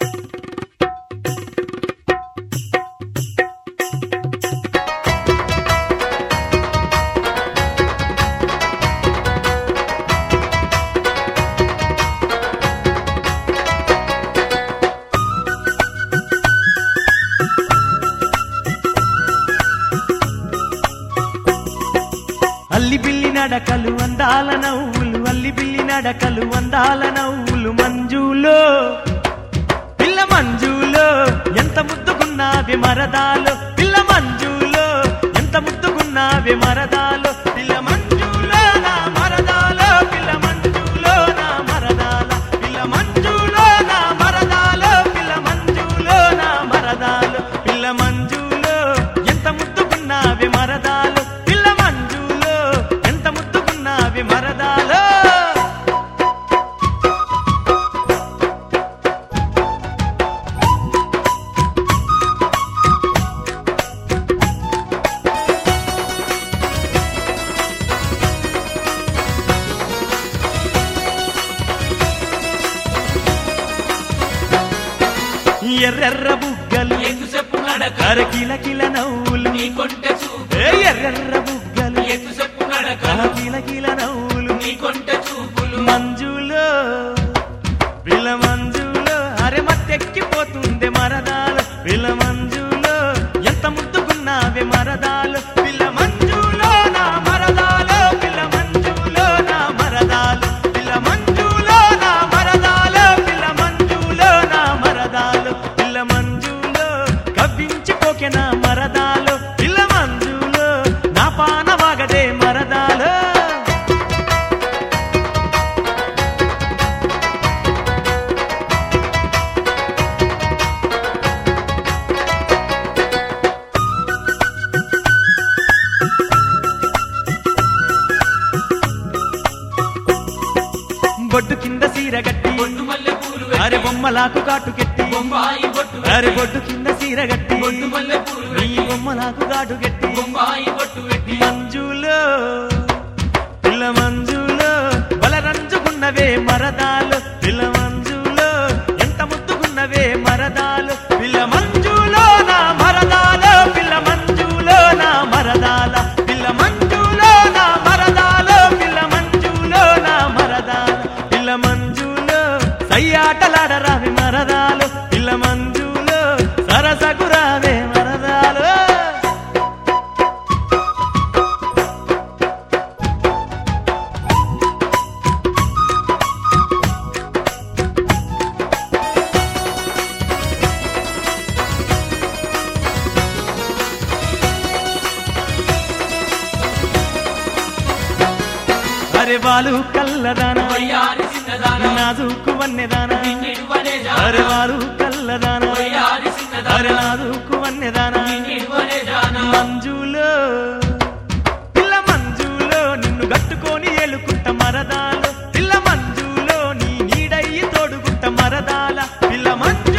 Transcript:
అల్లి బిల్లి నడకలు అందాల నవ్వులు అల్లి బిల్లి నడకలు అందాల నవ్వులు మంజులో పిల్ల మంజులో ఎంత ముద్దుకున్నావే మరదాలో పిల్ల మంజులో ఎంత ముద్దుకున్నావే మరదాలో పిల్ల మంజులో నా మరదాలో పిల్ల మంజులో నా మరదాల పిల్ల మంజులో నా మరదాలో పిల్ల మంజులో నా మరదాలు పిల్ల మంజులో ఎంత ముద్దుకున్నావే మరదాలు పిల్ల మంజులో ఎంత ముద్దుకున్నావే మరదాలో ఎర్రెర్ర బుగ్గలు ఎగు చెప్పు నడక అర కిల కిల నవ్వులు నీ కొంటె చూపు ఏ ఎర్రెర్ర బుగ్గలు ఎగు చెప్పు నడక ఆ కిల కిల నవ్వులు నీ కొంటె చూపులు మంజులో పిల్ల మంజులో అరే మత్తెక్కిపోతుంది మరదాలు పిల్ల మంజులో ఎంత ముద్దుకున్నావే మరదాలు పిల్ల మంజులో నా మరదాలు పిల్ల మంజులో నా మరదాలు పిల్ల మంజులో నా మరదాలు పిల్ల మంజులో నా మరదాలు పిల్ల మంజులో కవ్వించిపోకే నా మరదాలు పిల్ల మంజులో నా పానవాగదే మరదాలు బొడ్డు కింద సీర గట్టి బొట్టు మల్లె పూలు అరే బొమ్మలాకు కాటు కెట్టి బొంబాయి బొట్టు అరే బొడ్డు కింద సీర గట్టి బొట్టు మల్లె పూలు నీ బొమ్మలాకు కాటు గట్టి బొంబాయి బొట్టు పెట్టి మంజులో పిల్ల మంజులో బలరంజుకున్నవే మరదాలు పిల్ల మంజులో ఎంత ముద్దుకున్నవే మరదాలు పిల్ల మంజులో నా మరదాలు పిల్ల మంజులో నా మరదాల పిల్ల మంజులో నా మరదాలు పిల్ల మంజులో నా మరదాల పిల్ల మంజులో సయ్యాటలాడరావి మరదాలు పిల్ల మంజులో సరసగురావే మరదాలు అరే వాలు కల్లదానా వయ్యారి చిన్నదాన నాజుకు వన్నెదానా నిన్నిడువనే అరే జాన వాలు కల్లదానా వయ్యారి అరే చిన్నదాన నాజుకు వన్నెదానా నిన్నిడువనే జాన మంజులో పిల్ల మంజులో నిన్ను గట్టుకొని ఏలుకుంట మరదాలు పిల్ల మంజులో నీ నీడయ్యి తోడుకుంట మరదాల పిల్ల మంజు